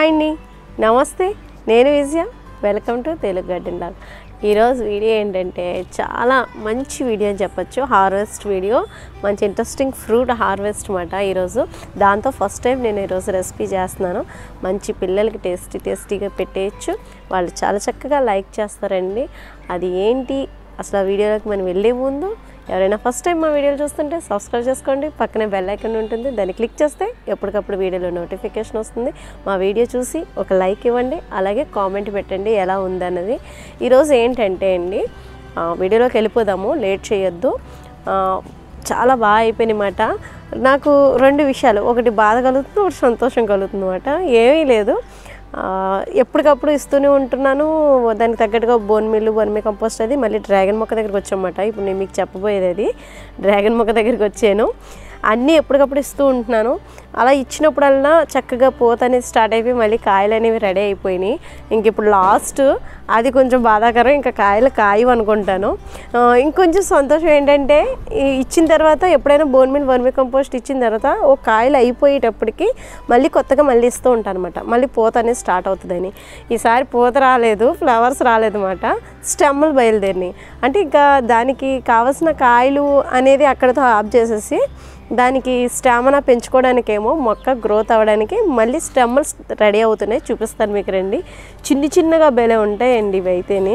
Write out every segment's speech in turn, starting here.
Hi అండి నమస్తే నేను Vijaya welcome to Telugu garden log ఈరోజు వీడియో ఏంటంటే చాలా మంచి వీడియో అని చెప్పొచ్చు హార్వెస్ట్ వీడియో మంచి ఇంట్రెస్టింగ్ ఫ్రూట్ హార్వెస్ట్ మాట ఈరోజు దాంతో ఫస్ట్ టైం నేను ఈరోజు రెసిపీ చేస్తున్నాను మంచి పిల్లలకి టేస్టీ టేస్టీగా పెట్టేయచ్చు వాళ్ళు చాలా చక్కగా లైక్ చేస్తారండి అది ఏంటి అసలు ఆ వీడియోలోకి మనం వెళ్ళే ముందు ఎవరైనా ఫస్ట్ టైం మా వీడియోలు చూస్తుంటే సబ్స్క్రైబ్ చేసుకోండి పక్కనే బెల్ ఐకన్ ఉంటుంది దాన్ని క్లిక్ చేస్తే ఎప్పటికప్పుడు వీడియోలో నోటిఫికేషన్ వస్తుంది మా వీడియో చూసి ఒక లైక్ ఇవ్వండి అలాగే కామెంట్ పెట్టండి ఎలా ఉందన్నది ఈరోజు ఏంటంటే అండి ఆ, వీడియోలోకి వెళ్ళిపోదాము లేట్ చేయొద్దు ఆ, చాలా బాగా అయిపోయినమాట నాకు రెండు విషయాలు ఒకటి బాధ కలుగుతుంది ఒకటి సంతోషం కలుగుతుంది అనమాట ఏమీ లేదు ఆ, ఎప్పటికప్పుడు ఇస్తూనే ఉంటున్నాను దానికి తగ్గట్టుగా బోన్ మిల్లు బోన్మి కంపోస్ట్ అది మళ్ళీ డ్రాగన్ మొక్క దగ్గరికి వచ్చామన్నమాట ఇప్పుడు నేను మీకు చెప్పబోయేది అది డ్రాగన్ మొక్క దగ్గరికి వచ్చాను అన్నీ ఎప్పటికప్పుడు ఇస్తూ ఉంటున్నాను అలా ఇచ్చినప్పుడల్లా చక్కగా పూత అనేది స్టార్ట్ అయిపోయి మళ్ళీ కాయలు అనేవి రెడీ అయిపోయినాయి ఇంక ఇప్పుడు లాస్ట్ అది కొంచెం బాధాకరం ఇంకా కాయలు కాయవు అనుకుంటాను ఆ, ఇంకొంచెం సంతోషం ఏంటంటే ఈ ఇచ్చిన తర్వాత ఎప్పుడైనా బోన్ మిల్ వర్మి కంపోస్ట్ ఇచ్చిన తర్వాత ఓ కాయలు అయిపోయేటప్పటికి మళ్ళీ కొత్తగా మళ్ళీ ఇస్తూ ఉంటాను అనమాట మళ్ళీ పూత అనేది స్టార్ట్ అవుతుందని ఈసారి పూత రాలేదు ఫ్లవర్స్ రాలేదన్నమాట స్టెమ్లు బయలుదేరినాయి అంటే ఇంకా దానికి కావలసిన కాయలు అనేది అక్కడతో ఆఫ్ చేసేసి దానికి స్టామినా పెంచుకోవడానికేమో మొక్క గ్రోత్ అవ్వడానికి మళ్ళీ స్టెమ్మల్స్ రెడీ అవుతున్నాయి చూపిస్తాను మీకు రండి చిన్ని చిన్నగా బెలే ఉంటాయండి ఇవి అయితేనే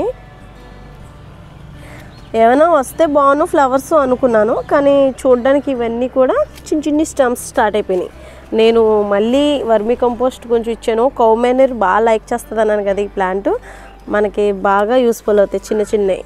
ఏమైనా వస్తే బాగున్నాను ఫ్లవర్స్ అనుకున్నాను కానీ చూడడానికి ఇవన్నీ కూడా చిన్న చిన్ని స్టెమ్స్ స్టార్ట్ అయిపోయినాయి నేను మళ్ళీ వర్మీ కంపోస్ట్ కొంచెం ఇచ్చాను కౌ మేనర్ బాగా లైక్ చేస్తుంది అన్నాను కదా ఈ ప్లాంట్ మనకి బాగా యూస్ఫుల్ అవుతాయి చిన్న చిన్నవి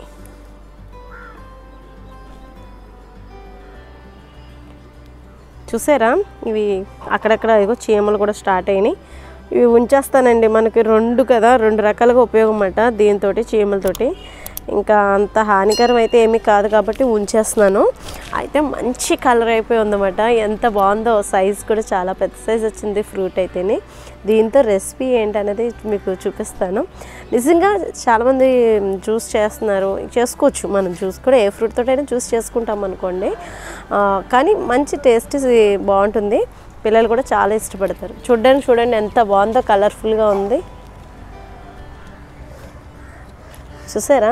చూసారా ఇవి అక్కడక్కడ ఇగో చీమలు కూడా స్టార్ట్ అయినాయి ఇవి ఉంచేస్తానండి మనకి రెండు కదా రెండు రకాలుగా ఉపయోగం అన్నమాట దీంతో చీమలతోటి ఇంకా అంత హానికరం అయితే ఏమీ కాదు కాబట్టి ఉంచేస్తున్నాను అయితే మంచి కలర్ అయిపోయి ఉందన్నమాట ఎంత బాగుందో సైజ్ కూడా చాలా పెద్ద సైజ్ వచ్చింది ఫ్రూట్ అయితేనే దీంతో రెసిపీ ఏంటనేది మీకు చూపిస్తాను నిజంగా చాలామంది జ్యూస్ చేస్తున్నారు చేసుకోవచ్చు మనం జ్యూస్ కూడా ఏ ఫ్రూట్ తోటైనా జ్యూస్ చేసుకుంటాం అనుకోండి ఆ, కానీ మంచి టేస్ట్ బాగుంటుంది పిల్లలు కూడా చాలా ఇష్టపడతారు చూడండి చూడండి ఎంత బాగుందో కలర్ఫుల్గా ఉంది చూసారా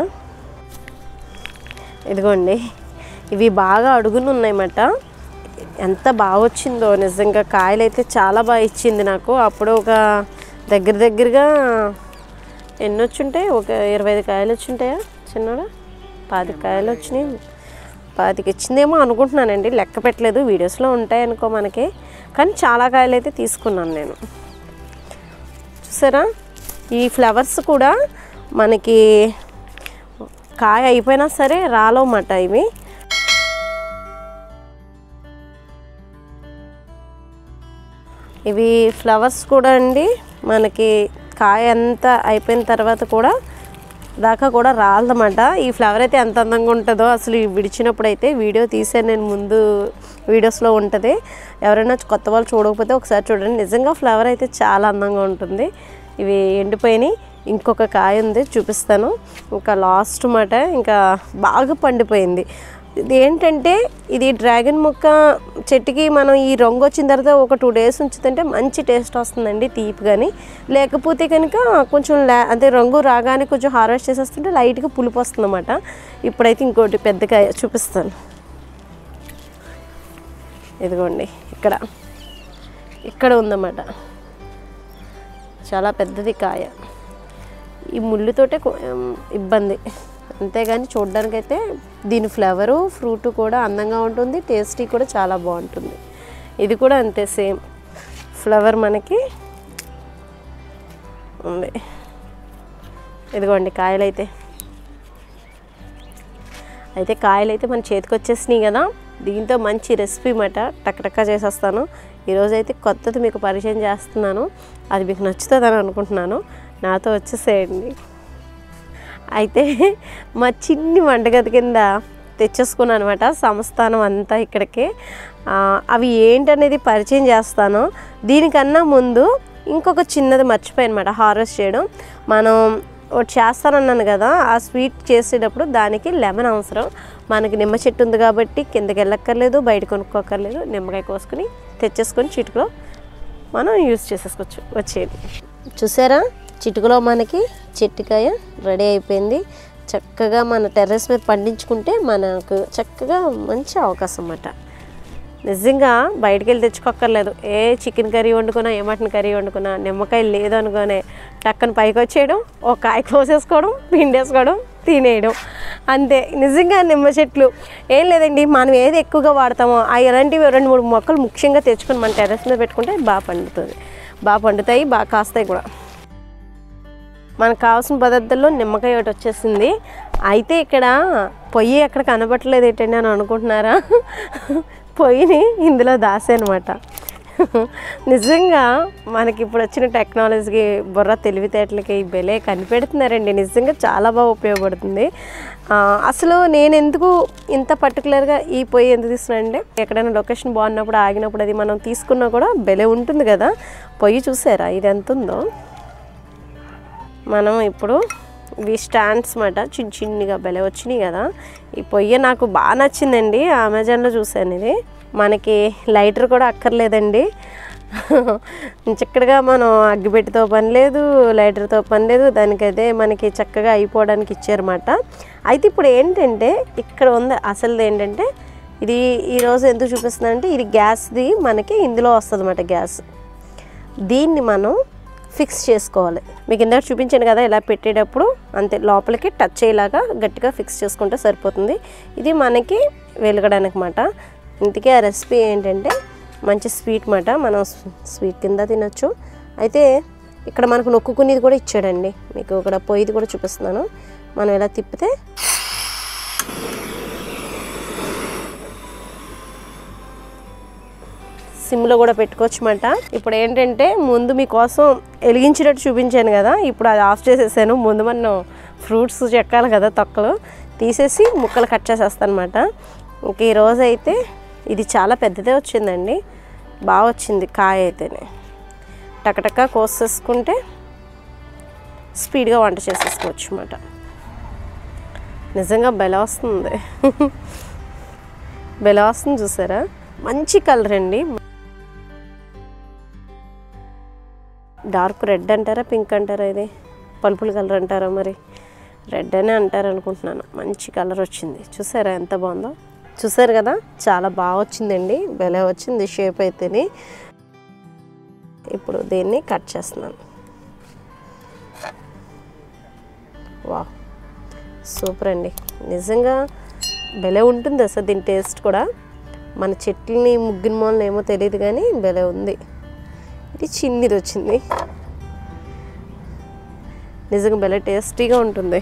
ఇదిగోండి ఇవి బాగా అడుగులు ఉన్నాయన్నమాట ఎంత బాగా వచ్చిందో నిజంగా కాయలు అయితే చాలా బాగా ఇచ్చింది నాకు అప్పుడు ఒక దగ్గర దగ్గరగా ఎన్ని వచ్చుంటాయి ఒక ఇరవై ఐదు కాయలు వచ్చుంటాయా చిన్నడా పాతిక కాయలు వచ్చినాయి పాతికి ఇచ్చిందేమో అనుకుంటున్నానండి లెక్క పెట్టలేదు వీడియోస్లో ఉంటాయి అనుకో మనకి కానీ చాలా కాయలు అయితే తీసుకున్నాను నేను చూసారా ఈ ఫ్లవర్స్ కూడా మనకి కాయ అయిపోయినా సరే రాలవన్నమాట ఇవి ఇవి ఫ్లవర్స్ కూడా అండి మనకి కాయ అంతా అయిపోయిన తర్వాత కూడా దాకా కూడా రాలదన్నమాట ఈ ఫ్లవర్ అయితే ఎంత అందంగా ఉంటుందో అసలు ఈ విడిచినప్పుడు అయితే వీడియో తీసాను నేను ముందు వీడియోస్లో ఉంటుంది ఎవరైనా కొత్త వాళ్ళు చూడకపోతే ఒకసారి చూడండి నిజంగా ఫ్లవర్ అయితే చాలా అందంగా ఉంటుంది ఇవి ఎండిపోయినాయి ఇంకొక కాయ ఉంది చూపిస్తాను ఇంకా లాస్ట్ మాట ఇంకా బాగా పండిపోయింది ఇది ఏంటంటే ఇది డ్రాగన్ మొక్క చెట్టుకి మనం ఈ రంగు వచ్చిన తర్వాత ఒక టూ డేస్ ఉంచుతుంటే మంచి టేస్ట్ వస్తుందండి తీపి కానీ లేకపోతే కనుక కొంచెం లే అంటే రంగు రాగానే కొంచెం హార్వెస్ట్ చేసేస్తుంటే లైట్గా పులుపు వస్తుందన్నమాట ఇప్పుడైతే ఇంకోటి పెద్దకాయ చూపిస్తాను ఇదిగోండి ఇక్కడ ఇక్కడ ఉందన్నమాట చాలా పెద్దది కాయ ఈ ముళ్ళుతోటే కొ- ఉమ్, ఇబ్బంది అంతేగాని చూడడానికైతే దీని ఫ్లేవరు ఫ్రూట్ కూడా అందంగా ఉంటుంది టేస్టీ కూడా చాలా బాగుంటుంది ఇది కూడా అంతే సేమ్ ఫ్లవర్ మనకి ఉంది ఇదిగోండి కాయలైతే అయితే కాయలు అయితే మన చేతికి వచ్చేసినాయి కదా దీంతో మంచి రెసిపీ మాట టక్టక్కా చేసేస్తాను ఈరోజు అయితే కొత్తది మీకు పరిచయం చేస్తున్నాను అది మీకు నచ్చుతుందని అనుకుంటున్నాను నాతో వచ్చేసేయండి అయితే మా చిన్ని వంటగది కింద తెచ్చేసుకున్నాను అనమాట సంస్థానం అంతా ఇక్కడికి ఆ, అవి ఏంటనేది పరిచయం చేస్తాను దీనికన్నా ముందు ఇంకొక చిన్నది మర్చిపోయాను అనమాట హార్వెస్ట్ చేయడం మనం ఒకటి చేస్తానన్నాను కదా ఆ స్వీట్ చేసేటప్పుడు దానికి లెమన్ అవసరం మనకి నిమ్మ చెట్టు ఉంది కాబట్టి కిందకి వెళ్ళక్కర్లేదు బయట కొనుక్కోక్కర్లేదు నిమ్మకాయ కోసుకుని తెచ్చేసుకొని చిటుకులో మనం యూస్ చేసేసుకోవచ్చు వచ్చేది చూసారా చిటుకులో మనకి చెట్టుకాయ రెడీ అయిపోయింది చక్కగా మన టెర్రస్ మీద పండించుకుంటే మనకు చక్కగా మంచి అవకాశం అన్నమాట నిజంగా బయటికి వెళ్ళి తెచ్చుకోక్కర్లేదు ఏ చికెన్ కర్రీ వండుకున్నా ఏ మటన్ కర్రీ వండుకున్నా నిమ్మకాయ లేదు అనుకోనే టక్కన పైకి వచ్చేయడం ఒక కాయ కోసేసుకోవడం పిండేసుకోవడం తినేయడం అంతే నిజంగా నిమ్మ చెట్లు ఏం లేదండి మనం ఏది ఎక్కువగా వాడతామో ఆ ఇలాంటివి రెండు మూడు మొక్కలు ముఖ్యంగా తెచ్చుకొని మన టెర్రస్ మీద పెట్టుకుంటే బాగా పండుతుంది బాగా పండుతాయి బాగా కాస్తాయి కూడా మనకు కావాల్సిన పదార్థాల్లో నిమ్మకాయ ఒకటి వచ్చేసింది అయితే ఇక్కడ పొయ్యి ఎక్కడ కనబట్టలేదు ఏంటండి అని అనుకుంటున్నారా పొయ్యిని ఇందులో దాసనమాట నిజంగా మనకి ఇప్పుడు వచ్చిన టెక్నాలజీకి బుర్ర తెలివితేటలకి బెలే కనిపెడుతున్నారండి నిజంగా చాలా బాగా ఉపయోగపడుతుంది ఆ, అసలు నేను ఎందుకు ఇంత పర్టికులర్గా ఈ పొయ్యి ఎందుకు తీసుకున్నానంటే ఎక్కడైనా లొకేషన్ బాగున్నప్పుడు ఆగినప్పుడు అది మనం తీసుకున్నా కూడా బెలే ఉంటుంది కదా పొయ్యి చూసారా ఇది ఎంత ఉందో మనం ఇప్పుడు ఇవి స్టాండ్స్ మాట చిన్న చిన్నగా భలే వచ్చినాయి కదా ఈ పొయ్యి నాకు బాగా నచ్చిందండి అమెజాన్లో చూశాను ఇది మనకి లైటర్ కూడా అక్కర్లేదండి చక్కగా మనం అగ్గిపెట్టితో పని లేదు లైటర్తో పని లేదు దానికైతే మనకి చక్కగా అయిపోవడానికి ఇచ్చారన్నమాట అయితే ఇప్పుడు ఏంటంటే ఇక్కడ ఉంది అసలు ఏంటంటే ఇది ఈరోజు ఎందుకు చూపిస్తుందంటే ఇది గ్యాస్ది మనకి ఇందులో వస్తుంది అన్నమాట గ్యాస్ దీన్ని మనం ఫిక్స్ చేసుకోవాలి మీకు ఇందాక చూపించాను కదా ఇలా పెట్టేటప్పుడు అంతే లోపలికి టచ్ అయ్యేలాగా గట్టిగా ఫిక్స్ చేసుకుంటే సరిపోతుంది ఇది మనకి వెలగడానికి మాట ఇంతకీ ఆ రెసిపీ ఏంటంటే మంచి స్వీట్ మాట మనం స్వీట్ కింద తినొచ్చు అయితే ఇక్కడ మనకు నొక్కుకునేది కూడా ఇచ్చాడండి మీకు ఇక్కడ పొయ్యిది కూడా చూపిస్తున్నాను మనం ఇలా తిప్పితే సిమ్లో కూడా పెట్టుకోవచ్చు మాట ఇప్పుడు ఏంటంటే ముందు మీకోసం వెలిగించినట్టు చూపించాను కదా ఇప్పుడు అది ఆఫ్ చేసేసాను ముందు మనం ఫ్రూట్స్ చెక్కాలి కదా తొక్కలు తీసేసి ముక్కలు కట్ చేసేస్తాను అనమాట ఇంక ఈరోజు అయితే ఇది చాలా పెద్దదే వచ్చిందండి బాగా వచ్చింది కాయ అయితేనే టకటక కోసేసుకుంటే స్పీడ్గా వంట చేసేసుకోవచ్చు అన్నమాట నిజంగా బెల వస్తుంది బెల వస్తుంది చూసారా మంచి కలర్ అండి డార్క్ రెడ్ అంటారా పింక్ అంటారా ఇది పలుపుల కలర్ అంటారా మరి రెడ్ అనే అంటారు అనుకుంటున్నాను మంచి కలర్ వచ్చింది చూసారా ఎంత బాగుందో చూసారు కదా చాలా బాగా వచ్చిందండి భలే వచ్చింది షేప్ అయితేని ఇప్పుడు దీన్ని కట్ చేస్తున్నాను వా సూపర్ అండి నిజంగా భలే ఉంటుంది అసలు దీని టేస్ట్ కూడా మన చెట్లని ముగ్గిన మూలన ఏమో తెలియదు కానీ భలే ఉంది ఇది చిన్నది వచ్చింది నిజంగా భలే టేస్టీగా ఉంటుంది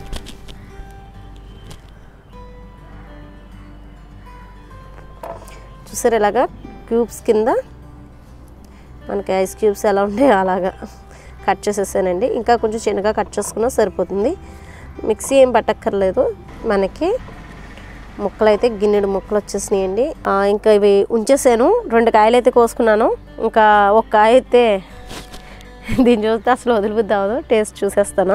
చూసారు ఇలాగా క్యూబ్స్ కింద మనకి ఐస్ క్యూబ్స్ ఎలా ఉంటాయో అలాగా కట్ చేసేసానండి ఇంకా కొంచెం చిన్నగా కట్ చేసుకున్నా సరిపోతుంది మిక్సీ ఏం పట్టక్కర్లేదు మనకి ముక్కలు అయితే గిన్నెడు ముక్కలు వచ్చేసినాయండి ఆ, ఇంకా ఇవి ఉంచేసాను రెండు కాయలు అయితే కోసుకున్నాను ఇంకా ఒక కాయ అయితే దీన్ని చూస్తే అసలు వదిలిబుద్ది అవ్వదు టేస్ట్ చూసేస్తాను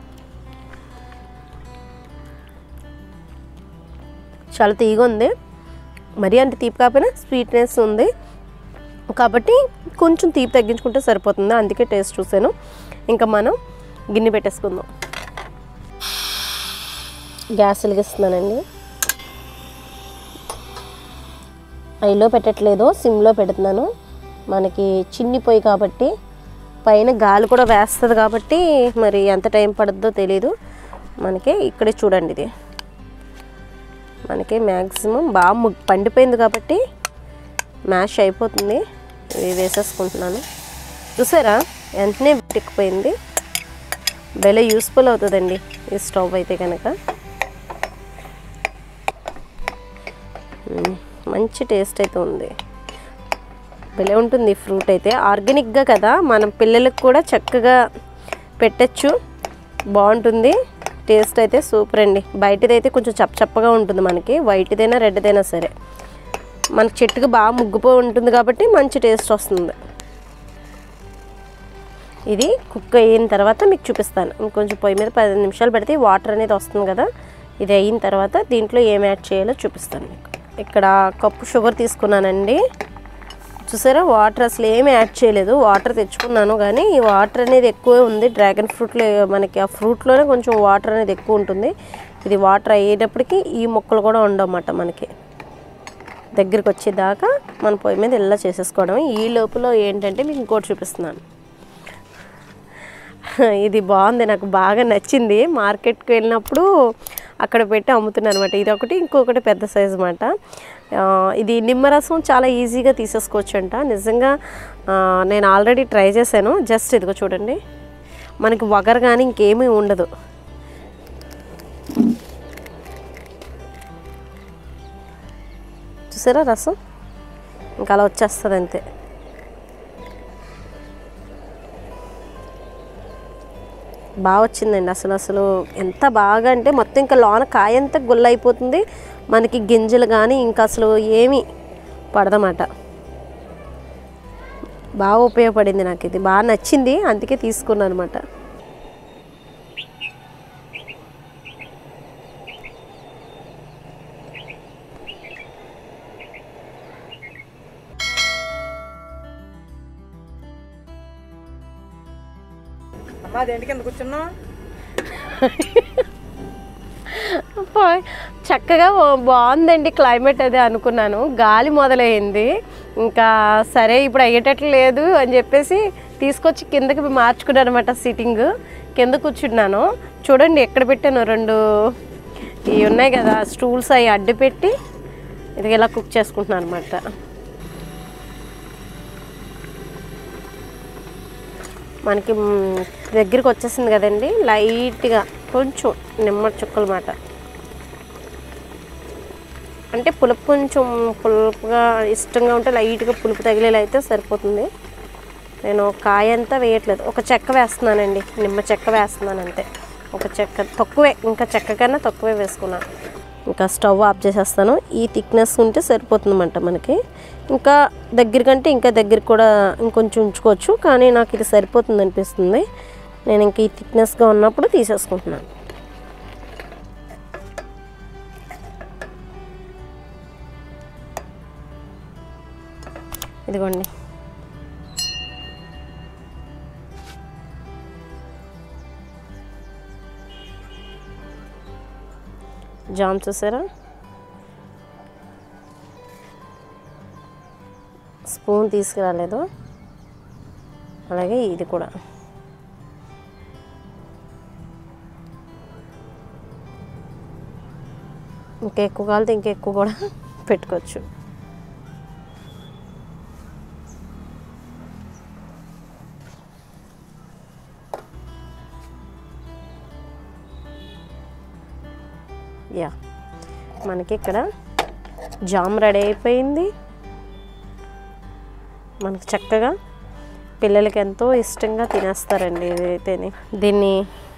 చాలా తీగ ఉంది మరీ అంత తీపి కాకపోయినా స్వీట్నెస్ ఉంది కాబట్టి కొంచెం తీపి తగ్గించుకుంటే సరిపోతుంది అందుకే టేస్ట్ చూసాను ఇంకా మనం గిన్నె పెట్టేసుకుందాం గ్యాస్ వెలిగిస్తున్నానండి హైలో పెట్టట్లేదు సిమ్లో పెడుతున్నాను మనకి చిన్ని పొయ్యి కాబట్టి పైన గాలి కూడా వేస్తుంది కాబట్టి మరి ఎంత టైం పడుతుందో తెలీదు మనకి ఇక్కడే చూడండి ఇది మనకి మ్యాక్సిమం బాగా ముగ్ పండిపోయింది కాబట్టి మ్యాష్ అయిపోతుంది ఇది వేసేసుకుంటున్నాను చూసారా వెంటనే వెతికిపోయింది భలే యూస్ఫుల్ అవుతుందండి ఈ స్టవ్ అయితే కనుక మ్మ్. మంచి టేస్ట్ అయితే ఉంది భలే ఉంటుంది ఈ ఫ్రూట్ అయితే ఆర్గానిక్గా కదా మనం పిల్లలకు కూడా చక్కగా పెట్టచ్చు బాగుంటుంది టేస్ట్ అయితే సూపర్ అండి బయటదైతే కొంచెం చప్ప చప్పగా ఉంటుంది మనకి వైట్దైనా రెడ్దైనా సరే మన చెట్టుకు బాగా ముగ్గిపోయి ఉంటుంది కాబట్టి మంచి టేస్ట్ వస్తుంది ఇది కుక్ అయిన తర్వాత మీకు చూపిస్తాను ఇంకొంచెం పొయ్యి మీద పది నిమిషాలు పెడితే వాటర్ అనేది వస్తుంది కదా ఇది అయిన తర్వాత దీంట్లో ఏం యాడ్ చేయాలో చూపిస్తాను మీకు ఇక్కడ కప్పు షుగర్ తీసుకున్నానండి చూసారా వాటర్ అసలు ఏమీ యాడ్ చేయలేదు వాటర్ తెచ్చుకున్నాను కానీ ఈ వాటర్ అనేది ఎక్కువే ఉంది డ్రాగన్ ఫ్రూట్లో మనకి ఆ ఫ్రూట్లోనే కొంచెం వాటర్ అనేది ఎక్కువ ఉంటుంది ఇది వాటర్ అయ్యేటప్పటికి ఈ మొక్కలు కూడా ఉండవన్నమాట మనకి దగ్గరికి వచ్చేదాకా మన పొయ్యి మీద ఇలా చేసేసుకోవడం ఈ లోపల ఏంటంటే మీకు ఇంకోటి చూపిస్తున్నాను ఇది బాగుంది నాకు బాగా నచ్చింది మార్కెట్కి వెళ్ళినప్పుడు అక్కడ పెట్టి అమ్ముతున్నాను అనమాట ఇది ఒకటి ఇంకొకటి పెద్ద సైజు అనమాట ఇది నిమ్మరసం చాలా ఈజీగా తీసేసుకోవచ్చు అంట నిజంగా ఆ, నేను ఆల్రెడీ ట్రై చేశాను జస్ట్ ఇదిగో చూడండి మనకి వగర్ కానీ ఇంకేమీ ఉండదు చూసారా రసం ఇంకా అలా వచ్చేస్తుంది అంతే బాగా వచ్చిందండి అసలు అసలు ఎంత బాగా అంటే మొత్తం ఇంకా లోన కాయ అంతా గుల్ల అయిపోతుంది మనకి గింజలు కానీ ఇంకా అసలు ఏమీ పడదన్నమాట బాగా ఉపయోగపడింది నాకు ఇది బాగా నచ్చింది అందుకే తీసుకున్నాను అనమాట అమ్మా దేంటి కింద కూర్చున్నావు పోయ్. చక్కగా ఓ- బాగుందండి క్లైమేట్ అదే అనుకున్నాను గాలి మొదలైంది ఇంకా సరే ఇప్పుడు అయ్యేటట్లు లేదు అని చెప్పేసి తీసుకొచ్చి కిందకి మార్చుకున్నాను అనమాట సిట్టింగ్ కింద కూర్చున్నాను చూడండి ఎక్కడ పెట్టాను రెండు ఇవి ఉన్నాయి కదా స్టూల్స్ అవి అడ్డు పెట్టి ఇది ఇలా కుక్ చేసుకుంటున్నాను అనమాట మనకి మ్, దగ్గరికి వచ్చేసింది కదండి లైట్గా కొంచెం నిమ్మడి చుక్కల మాట అంటే పులుపు కొంచెం పులుపుగా ఇష్టంగా ఉంటే లైట్గా పులుపు తగిలేలా అయితే సరిపోతుంది నేను కాయ అంతా వేయట్లేదు ఒక చెక్క వేస్తున్నానండి నిమ్మ చెక్క వేస్తున్నాను అంతే ఒక చెక్క తక్కువే ఇంకా చెక్క కన్నా తక్కువే వేసుకున్నాను ఇంకా స్టవ్ ఆఫ్ చేసేస్తాను ఈ థిక్నెస్ ఉంటే సరిపోతుందన్నమాట మనకి ఇంకా దగ్గర కంటే ఇంకా దగ్గర కూడా ఇంకొంచెం ఉంచుకోవచ్చు కానీ నాకు ఇది సరిపోతుంది అనిపిస్తుంది నేను ఇంక ఈ థిక్నెస్గా ఉన్నప్పుడు తీసేసుకుంటున్నాను ఇదిగోండి జామ్ చూసారా స్పూన్ తీసుకురాలేదు అలాగే ఇది కూడా ఇంకా ఎక్కువ కాలితే ఇంకా ఎక్కువ కూడా పెట్టుకోవచ్చు యా మనకి ఇక్కడ జామ్ రెడీ అయిపోయింది మనకు చక్కగా పిల్లలకి ఎంతో ఇష్టంగా తినేస్తారండి ఇదైతేనే దీన్ని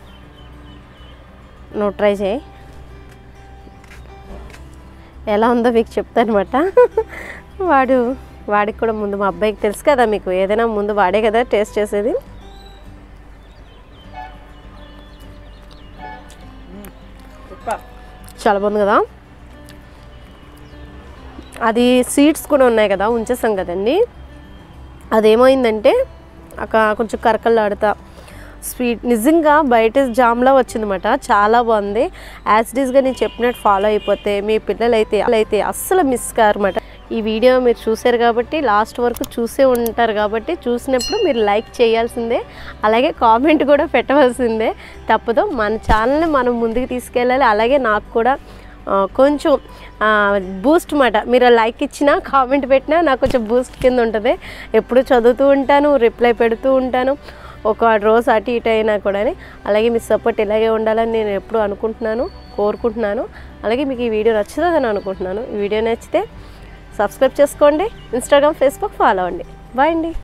నువ్వు ట్రై చేయి ఎలా ఉందో మీకు చెప్తానమాట వాడు వాడికి కూడా ముందు మా అబ్బాయికి తెలుసు కదా మీకు ఏదైనా ముందు వాడే కదా టేస్ట్ చేసేది సూపర్ చాలా బాగుంది కదా అది సీడ్స్ కూడా ఉన్నాయి కదా ఉంచేసాం కదండి అదేమైందంటే అక్కడ కొంచెం కరకల్లాడుతా స్వీట్ నిజంగా బయట జామ్లా వచ్చిందన్నమాట చాలా బాగుంది యాజ్ డీస్గా నేను చెప్పినట్టు ఫాలో అయిపోతే మీ పిల్లలైతే అయితే అస్సలు మిస్ కారన్నమాట ఈ వీడియో మీరు చూసారు కాబట్టి లాస్ట్ వరకు చూసే ఉంటారు కాబట్టి చూసినప్పుడు మీరు లైక్ చేయాల్సిందే అలాగే కామెంట్ కూడా పెట్టవలసిందే తప్పదు మన ఛానల్ని మనం ముందుకు తీసుకెళ్ళాలి అలాగే నాకు కూడా ఆ, కొంచెం బూస్ట్ మాట మీరు లైక్ ఇచ్చినా కామెంట్ పెట్టినా నాకు కొంచెం బూస్ట్ కింద ఉంటుంది ఎప్పుడు చదువుతూ ఉంటాను రిప్లై పెడుతూ ఉంటాను ఒక రోజు అటు ఇటు అయినా కూడా అలాగే మీ సపోర్ట్ ఇలాగే ఉండాలని నేను ఎప్పుడు అనుకుంటున్నాను కోరుకుంటున్నాను అలాగే మీకు ఈ వీడియో నచ్చుతుందని అనుకుంటున్నాను ఈ వీడియో నచ్చితే సబ్స్క్రైబ్ చేసుకోండి ఇన్స్టాగ్రామ్ ఫేస్బుక్ ఫాలో అవ్వండి బాయ్ అండి